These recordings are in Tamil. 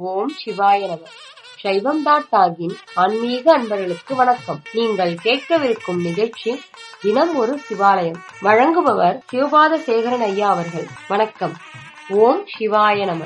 ஓம் சிவாய நம சைவம் டாட் டாகின் ஆன்மீக அன்பர்களுக்கு வணக்கம் நீங்கள் கேட்கவிருக்கும் நிகழ்ச்சி தினம் ஒரு சிவாலயம் வழங்குபவர் சிவபாத சேகரன் ஐயா அவர்கள் வணக்கம் ஓம் சிவாய நம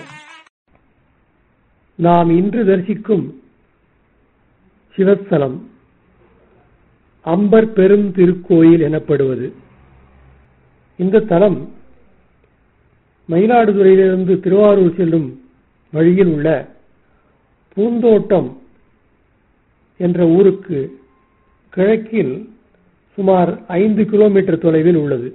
நாம் இன்று தரிசிக்கும் சிவஸ்தலம் அம்பர் பெரும் திருக்கோயில் எனப்படுவது இந்த தலம் மயிலாடுதுறையிலிருந்து திருவாரூர் செல்லும் வழியில் உள்ள பூந்தோட்டம் என்ற ஊருக்கு கிழக்கில் சுமார் ஐந்து கிலோமீட்டர் தொலைவில் உள்ளது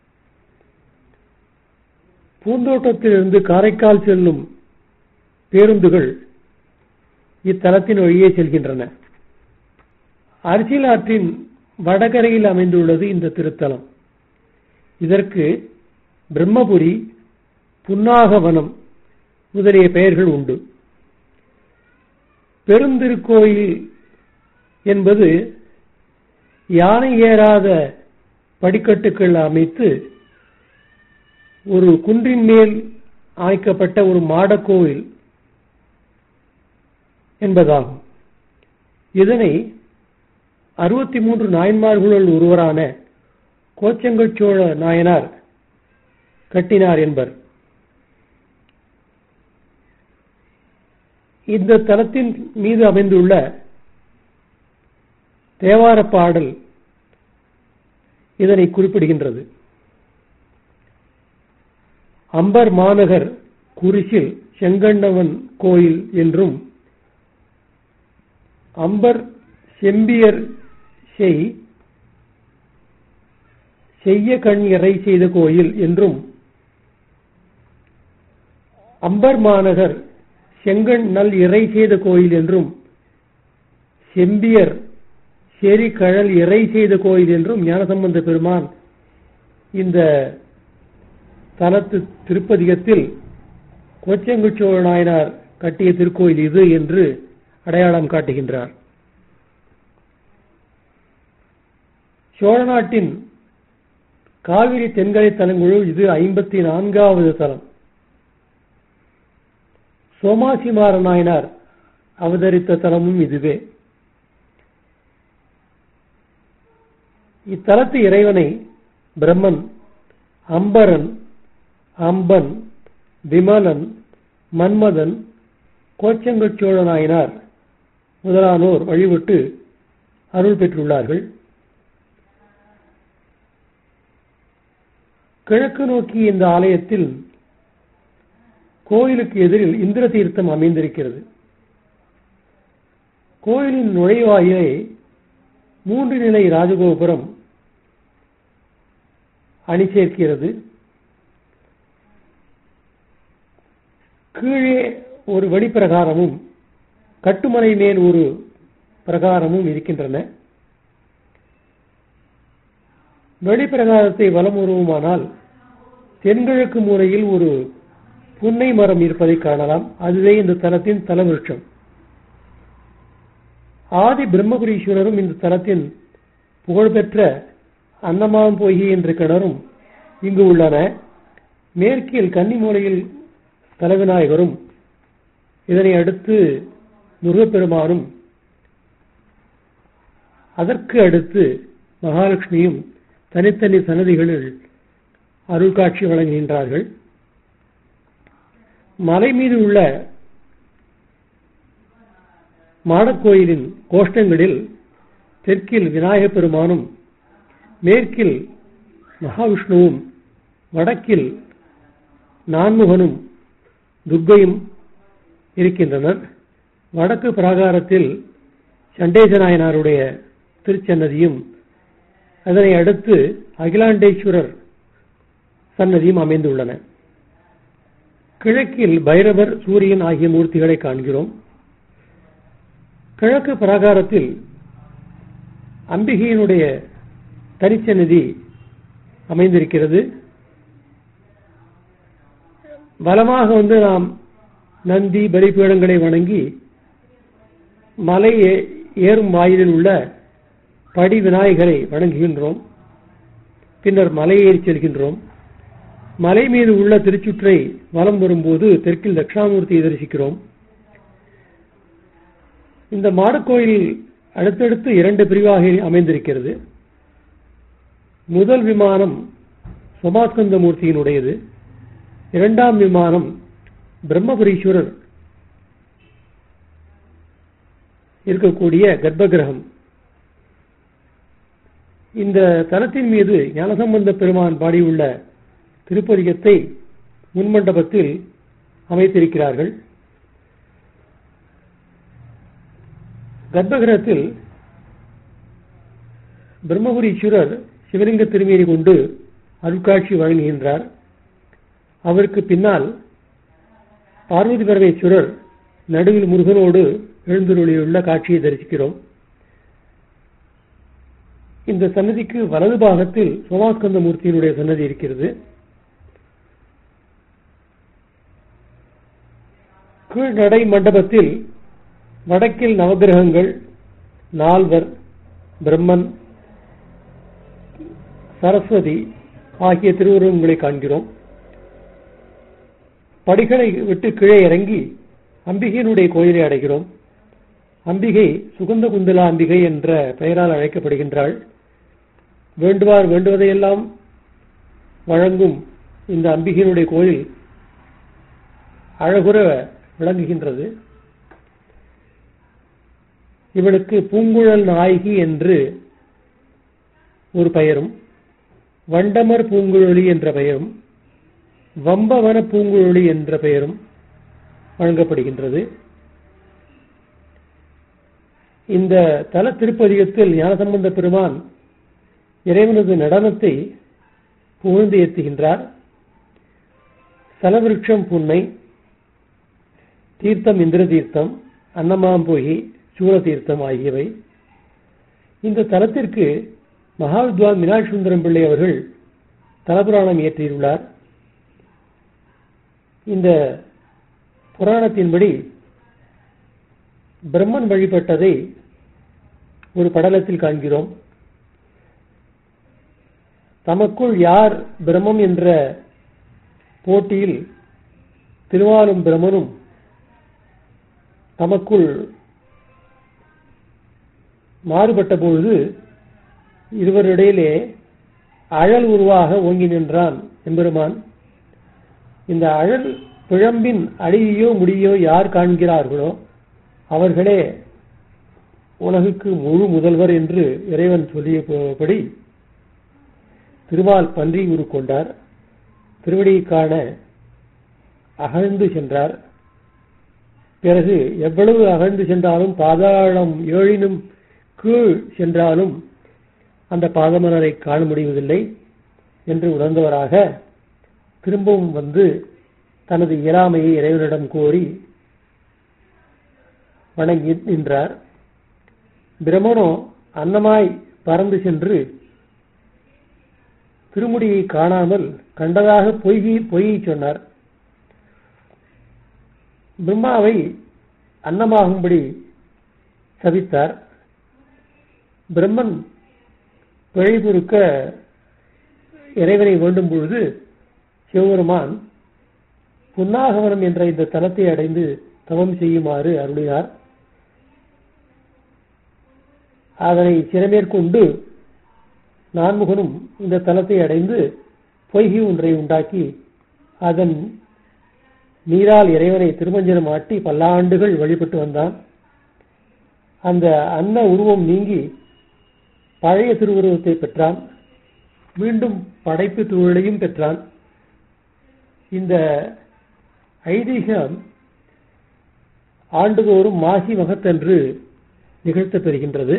பூந்தோட்டத்திலிருந்து காரைக்கால் செல்லும் பேருந்துகள் இத்தலத்தின் வழியே செல்கின்றன அரசியல் ஆற்றின் வடகரையில் அமைந்துள்ளது இந்த திருத்தலம் இதற்கு பிரம்மபுரி புன்னாகவனம் முதலிய பெயர்கள் உண்டு பெருந்திருக்கோயில் என்பது யானை ஏறாத படிக்கட்டுகள் அமைத்து ஒரு குன்றின் மேல் அமைக்கப்பட்ட ஒரு மாடக்கோவில் என்பதாகும் இதனை அறுபத்தி மூன்று நாயன்மார்களுள் ஒருவரான கோச்சங்கல் சோழ நாயனார் கட்டினார் என்பர் இந்த தலத்தின் மீது அமைந்துள்ள தேவார பாடல் இதனை குறிப்பிடுகின்றது அம்பர் மாநகர் குரிசில் செங்கண்ணவன் கோயில் என்றும் அம்பர் செம்பியர் செய் செய்ய கண் இறை செய்த கோயில் என்றும் அம்பர் மாநகர் செங்கண் நல் இறை செய்த கோயில் என்றும் செம்பியர் செரி கழல் இறை செய்த கோயில் என்றும் ஞானசம்பந்த பெருமான் இந்த தலத்து திருப்பதிகத்தில் கோச்சங்குச்சோழ நாயனார் கட்டிய திருக்கோயில் இது என்று அடையாளம் காட்டுகின்றார் சோழ நாட்டின் காவிரி தென்கரை தலங்களுள் இது ஐம்பத்தி நான்காவது தலம் சோமாசிமார நாயனார் அவதரித்த தலமும் இதுவே இத்தலத்து இறைவனை பிரம்மன் அம்பரன் அம்பன் விமலன் மன்மதன் கோச்சங்கச்சோழ நாயனார் முதலானோர் வழிபட்டு அருள் பெற்றுள்ளார்கள் கிழக்கு நோக்கி இந்த ஆலயத்தில் கோயிலுக்கு எதிரில் இந்திர தீர்த்தம் அமைந்திருக்கிறது கோயிலின் நுழைவாயிலை மூன்று நிலை ராஜகோபுரம் அணி சேர்க்கிறது கீழே ஒரு வெளிப்பிரகாரமும் கட்டுமலை மேல் ஒரு பிரகாரமும் இருக்கின்றன வெளிப்பிரகாரத்தை வலம் வருவோமானால் தென்கிழக்கு மூலையில் ஒரு புன்னை மரம் இருப்பதை காணலாம் அதுவே இந்த தலத்தின் தலவிருட்சம் ஆதி பிரம்மபுரீஸ்வரரும் இந்த தலத்தின் புகழ்பெற்ற அன்னமாம் பொய்கை என்ற கிணறும் இங்கு உள்ளன மேற்கில் கன்னிமூலையில் தலவிநாயகரும் இதனை அடுத்து முருகப்பெருமானும் அதற்கு அடுத்து மகாலட்சுமியும் தனித்தனி சன்னதிகளில் அருள் காட்சி வழங்குகின்றார்கள் மலை மீது உள்ள மாடக்கோயிலின் கோஷ்டங்களில் தெற்கில் விநாயகப் பெருமானும் மேற்கில் மகாவிஷ்ணுவும் வடக்கில் நான்முகனும் துர்க்கையும் இருக்கின்றனர் வடக்கு பிராகாரத்தில் சண்டேசநாயனாருடைய திருச்சன்னதியும் அதனை அடுத்து அகிலாண்டேஸ்வரர் சன்னதியும் அமைந்துள்ளன கிழக்கில் பைரவர் சூரியன் ஆகிய மூர்த்திகளை காண்கிறோம் கிழக்கு பிராகாரத்தில் அம்பிகையினுடைய தனிச்சன்னதி அமைந்திருக்கிறது வலமாக வந்து நாம் நந்தி பலிபீடங்களை வணங்கி மலை ஏறும் வாயிலில் உள்ள படி விநாயகரை வணங்குகின்றோம் பின்னர் மலையேறி செல்கின்றோம் மலை மீது உள்ள திருச்சுற்றை வலம் வரும்போது தெற்கில் தட்சிணாமூர்த்தியை தரிசிக்கிறோம் இந்த மாடக்கோயில் அடுத்தடுத்து இரண்டு பிரிவாக அமைந்திருக்கிறது முதல் விமானம் சோமாஸ்கந்த மூர்த்தியினுடையது இரண்டாம் விமானம் பிரம்மபுரீஸ்வரர் இருக்கக்கூடிய கர்ப்பகிரகம் இந்த தலத்தின் மீது ஞானசம்பந்த பெருமான் பாடியுள்ள திருப்பதிகத்தை முன்மண்டபத்தில் அமைத்திருக்கிறார்கள் கர்ப்பகிரகத்தில் பிரம்மபுரீஸ்வரர் சிவலிங்க திருமேனி கொண்டு அருட்காட்சி வழங்குகின்றார் அவருக்கு பின்னால் பார்வதி பரமேஸ்வரர் நடுவில் முருகனோடு எழுந்துருளியுள்ள காட்சியை தரிசிக்கிறோம் இந்த சன்னதிக்கு வலது பாகத்தில் சோமாஸ்கந்த மூர்த்தியினுடைய சன்னதி இருக்கிறது கீழ்நடை மண்டபத்தில் வடக்கில் நவகிரகங்கள் நால்வர் பிரம்மன் சரஸ்வதி ஆகிய திருவுருவங்களை காண்கிறோம் படிகளை விட்டு கீழே இறங்கி அம்பிகையினுடைய கோயிலை அடைகிறோம் அம்பிகை சுகந்த குந்தலா அம்பிகை என்ற பெயரால் அழைக்கப்படுகின்றாள் வேண்டுவார் வேண்டுவதையெல்லாம் வழங்கும் இந்த அம்பிகையினுடைய கோயில் அழகுற விளங்குகின்றது இவளுக்கு பூங்குழல் நாயகி என்று ஒரு பெயரும் வண்டமர் பூங்குழலி என்ற பெயரும் வம்பவன பூங்குழலி என்ற பெயரும் வழங்கப்படுகின்றது இந்த தல திருப்பதிகத்தில் ஞானசம்பந்த பெருமான் இறைவனது நடனத்தை புகழ்ந்து ஏற்றுகின்றார் சலவிருட்சம் புன்னை தீர்த்தம் இந்திர தீர்த்தம் அன்னமாம்பொகி சூரதீர்த்தம் ஆகியவை இந்த தலத்திற்கு மகாவித்வான் மீனாட்சி சுந்தரம் பிள்ளை அவர்கள் தலபுராணம் இயற்றியுள்ளார் இந்த புராணத்தின்படி பிரம்மன் வழிபட்டதை ஒரு படலத்தில் காண்கிறோம் தமக்குள் யார் பிரம்மம் என்ற போட்டியில் திருவாலும் பிரம்மனும் தமக்குள் மாறுபட்ட பொழுது இருவரிடையிலே அழல் உருவாக ஓங்கி நின்றான் எம்பெருமான் இந்த அழல் பிழம்பின் அடியோ முடியோ யார் காண்கிறார்களோ அவர்களே உலகுக்கு முழு முதல்வர் என்று இறைவன் சொல்லியபடி திருமால் பன்றி உரு கொண்டார் திருவடியை காண அகழ்ந்து சென்றார் பிறகு எவ்வளவு அகழ்ந்து சென்றாலும் பாதாளம் ஏழினும் கீழ் சென்றாலும் அந்த பாதமலரை காண முடிவதில்லை என்று உணர்ந்தவராக திரும்பவும் வந்து தனது இயலாமையை இறைவனிடம் கோரி வணங்கி நின்றார் பிரம்மனோ அன்னமாய் பறந்து சென்று திருமுடியை காணாமல் கண்டதாக பொய்கி பொய்யை சொன்னார் பிரம்மாவை அன்னமாகும்படி சபித்தார் பிரம்மன் பிழை பொறுக்க இறைவனை வேண்டும் பொழுது சிவபெருமான் புன்னாகவனம் என்ற இந்த தலத்தை அடைந்து தவம் செய்யுமாறு அருளினார் அதனை சிறமேற்கொண்டு நான்முகனும் இந்த தலத்தை அடைந்து பொய்கி ஒன்றை உண்டாக்கி அதன் நீரால் இறைவனை திருமஞ்சனம் ஆட்டி பல்லாண்டுகள் வழிபட்டு வந்தான் அந்த அன்ன உருவம் நீங்கி பழைய திருவுருவத்தை பெற்றான் மீண்டும் படைப்பு தொழிலையும் பெற்றான் இந்த ஐதீகம் ஆண்டுதோறும் மாசி மகத்தன்று நிகழ்த்தப் பெறுகின்றது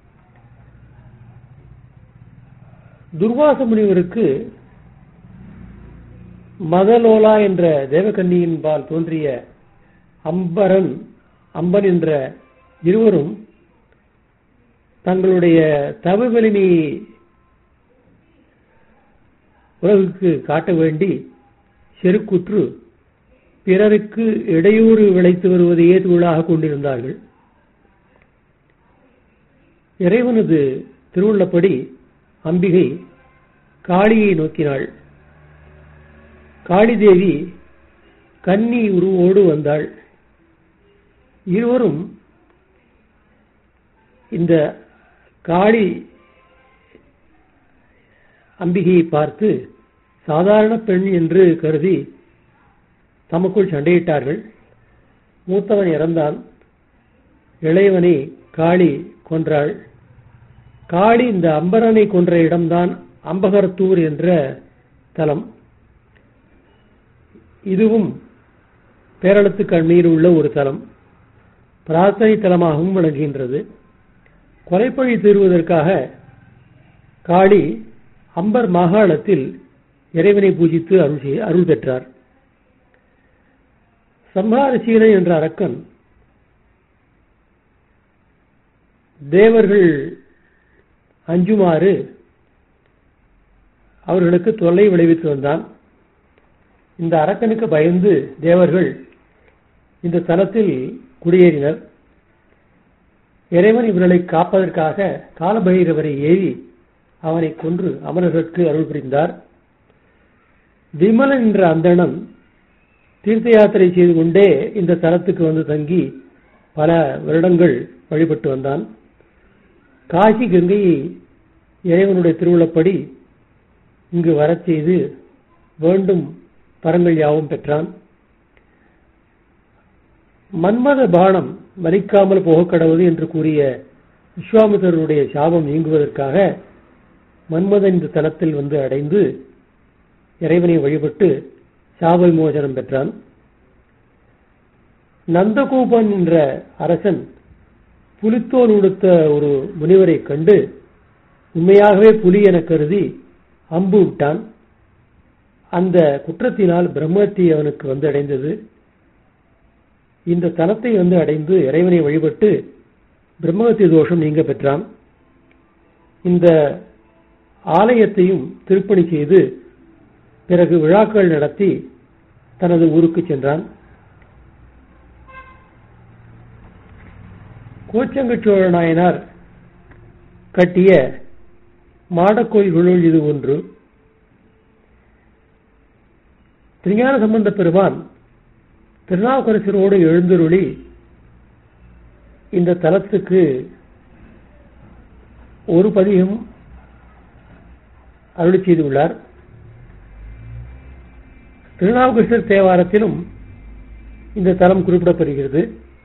துர்வாச முனிவருக்கு மதலோலா என்ற தேவகன்னியின் பால் தோன்றிய அம்பரன் அம்பன் என்ற இருவரும் தங்களுடைய தவ வலிமையை உலகுக்கு காட்ட வேண்டி செருக்குற்று பிறருக்கு இடையூறு விளைத்து வருவதையே தொழிலாக கொண்டிருந்தார்கள் இறைவனது திருவுள்ளப்படி அம்பிகை காளியை நோக்கினாள் காளிதேவி கன்னி உருவோடு வந்தாள் இருவரும் இந்த காளி அம்பிகையை பார்த்து சாதாரண பெண் என்று கருதி தமக்குள் சண்டையிட்டார்கள் மூத்தவன் இறந்தான் இளையவனை காளி கொன்றாள் காளி இந்த அம்பரனை கொன்ற இடம்தான் அம்பகரத்தூர் என்ற தலம் இதுவும் பேரளத்துக்கு அண்மையில் உள்ள ஒரு தலம் பிரார்த்தனை தலமாகவும் விளங்குகின்றது கொலைப்பழி தீர்வதற்காக காளி அம்பர் மாகாணத்தில் இறைவனை பூஜித்து அருள் செய்- அருள் பெற்றார் சம்ஹாரசீலன் என்ற அரக்கன் தேவர்கள் அஞ்சுமாறு அவர்களுக்கு தொல்லை விளைவித்து வந்தான் இந்த அரக்கனுக்கு பயந்து தேவர்கள் இந்த தலத்தில் குடியேறினர் இறைவன் இவர்களை காப்பதற்காக காலபைரவரை ஏறி அவனை கொன்று அமரர்களுக்கு அருள் புரிந்தார் விமலன் என்ற அந்தணன் தீர்த்த யாத்திரை செய்து கொண்டே இந்த தலத்துக்கு வந்து தங்கி பல வருடங்கள் வழிபட்டு வந்தான் காசி கங்கையை இறைவனுடைய திருவுளப்படி இங்கு வரச் செய்து வேண்டும் பரங்கள் யாவும் பெற்றான் மன்மத பானம் மறிக்காமல் போகக் கடவுது என்று கூறிய விஸ்வாமித்தருடைய சாபம் நீங்குவதற்காக மன்மதன் இந்த தலத்தில் வந்து அடைந்து இறைவனை வழிபட்டு சாப விமோசனம் பெற்றான் நந்தகோபன் என்ற அரசன் புலித்தோல் உடுத்த ஒரு முனிவரை கண்டு உண்மையாகவே புலி என கருதி அம்பு விட்டான் அந்த குற்றத்தினால் பிரம்மத்தி அவனுக்கு வந்து அடைந்தது இந்த தலத்தை வந்து அடைந்து இறைவனை வழிபட்டு பிரம்மகத்தி தோஷம் நீங்க பெற்றான் இந்த ஆலயத்தையும் திருப்பணி செய்து பிறகு விழாக்கள் நடத்தி தனது ஊருக்கு சென்றான் கோச்சங்கச் சோழ நாயனார் கட்டிய மாடக்கோயில்களுள் இது ஒன்று திருஞான சம்பந்த பெருமான் திருநாவுக்கரசரோடு எழுந்தருளி இந்த தலத்துக்கு ஒரு பதிகம் அருளி செய்துள்ளார் திருநாவுக்கரசர் தேவாரத்திலும் இந்த தலம் குறிப்பிடப்படுகிறது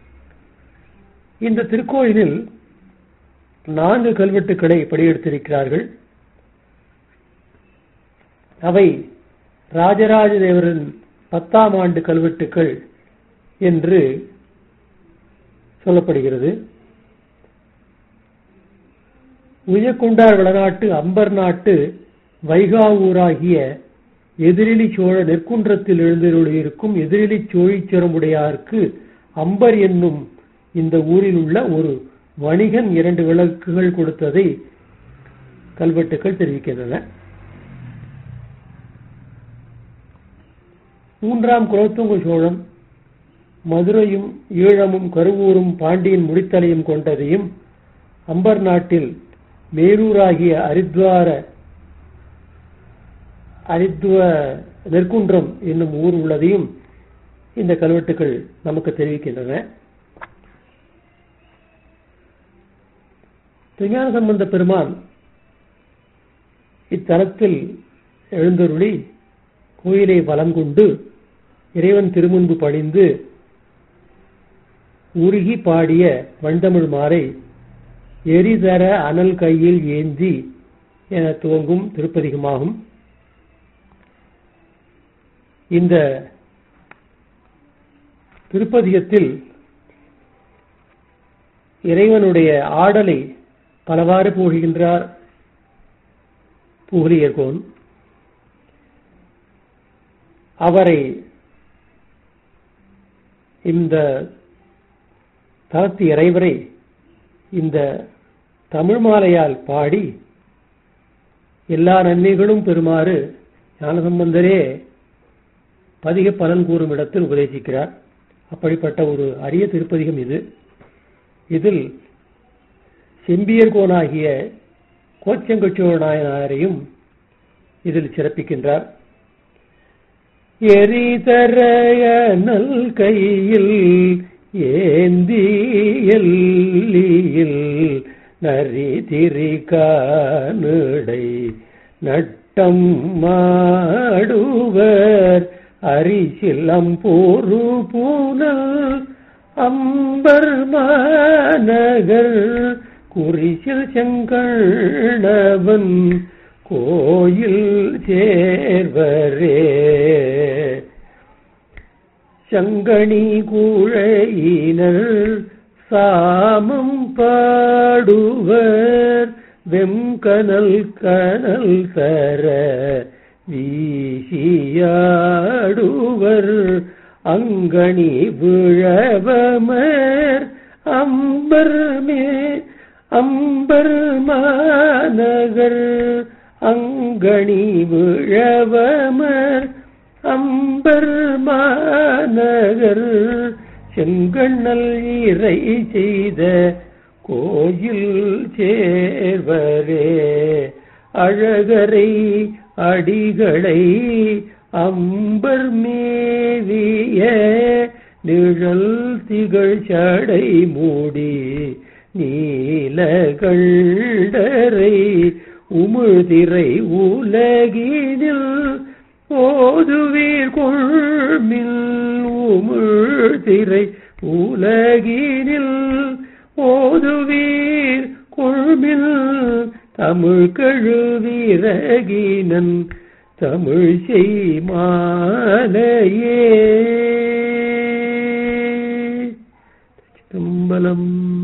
இந்த திருக்கோயிலில் நான்கு கல்வெட்டுக்களை படியெடுத்திருக்கிறார்கள் அவை ராஜராஜ தேவரின் பத்தாம் ஆண்டு கல்வெட்டுக்கள் என்று சொல்லப்படுகிறது உயக்குண்டார் வளநாட்டு அம்பர் நாட்டு வைகாவூராகிய எதிரிலி சோழ நெற்குன்றத்தில் எழுந்தருளியிருக்கும் எதிரிலி சோழிச்சரமுடையாருக்கு அம்பர் என்னும் இந்த ஊரில் உள்ள ஒரு வணிகன் இரண்டு விளக்குகள் கொடுத்ததை கல்வெட்டுக்கள் தெரிவிக்கின்றன மூன்றாம் குலோத்துங்க சோழன் மதுரையும் ஈழமும் கருவூரும் பாண்டியன் முடித்தலையும் கொண்டதையும் அம்பர் நாட்டில் மேரூராகிய அரித்வார அரித்துவ நெற்குன்றம் என்னும் ஊர் உள்ளதையும் இந்த கல்வெட்டுகள் நமக்கு தெரிவிக்கின்றன திருஞான சம்பந்த பெருமான் இத்தலத்தில் எழுந்தருளி கோயிலை வலம் கொண்டு இறைவன் திருமுன்பு பணிந்து உருகி பாடிய வண்டமிழ் மாறை எரிதர அனல் கையில் ஏந்தி என துவங்கும் திருப்பதிகமாகும் இந்த திருப்பதிகத்தில் இறைவனுடைய ஆடலை பலவாறு போகின்றார் புகழியர்கோன் அவரை இந்த தலத்து இறைவரை இந்த தமிழ் மாலையால் பாடி எல்லா நன்மைகளும் பெறுமாறு ஞானசம்பந்தரே பதிக பலன் கூறும் இடத்தில் உபதேசிக்கிறார் அப்படிப்பட்ட ஒரு அரிய திருப்பதிகம் இது இதில் செம்பியர்கோனாகிய கோச்சங்கச்சோழ நாயனாரையும் இதில் சிறப்பிக்கின்றார் எரிதரைய நல் கையில் ஏந்தி எல்லியில் நரி திரிகானுடை நட்டம் மாடுவர் அரிசிலம் போரு பூனல் அம்பர் மாநகர் குறிசில் செங்கண்ணவன் கோயில் சேர்வரே சங்கணி கூழையினர் சாமம் பாடுவர் வெம்கனல் கனல் தர வீசியாடுவர் அங்கணி விழவமர் அம்பர் மே அம்பர் மாநகர் அங்கணி விழவமர் அம்பர் மாநகர் செங்கண்ணல் இறை செய்த கோயில் சேர்வரே அழகரை அடிகளை அம்பர் மேவிய நிழல் திகழ் சடை மூடி நீலகண்டரை உமிழ்திரை உலகினில் ஓதுவீர் கொள்மில் உமிழ்திரை உலகினில் ஓதுவீர் கொள்மில் தமிழ் கழுவிறகினன் தமிழ் செய்மாலையே சிதம்பலம்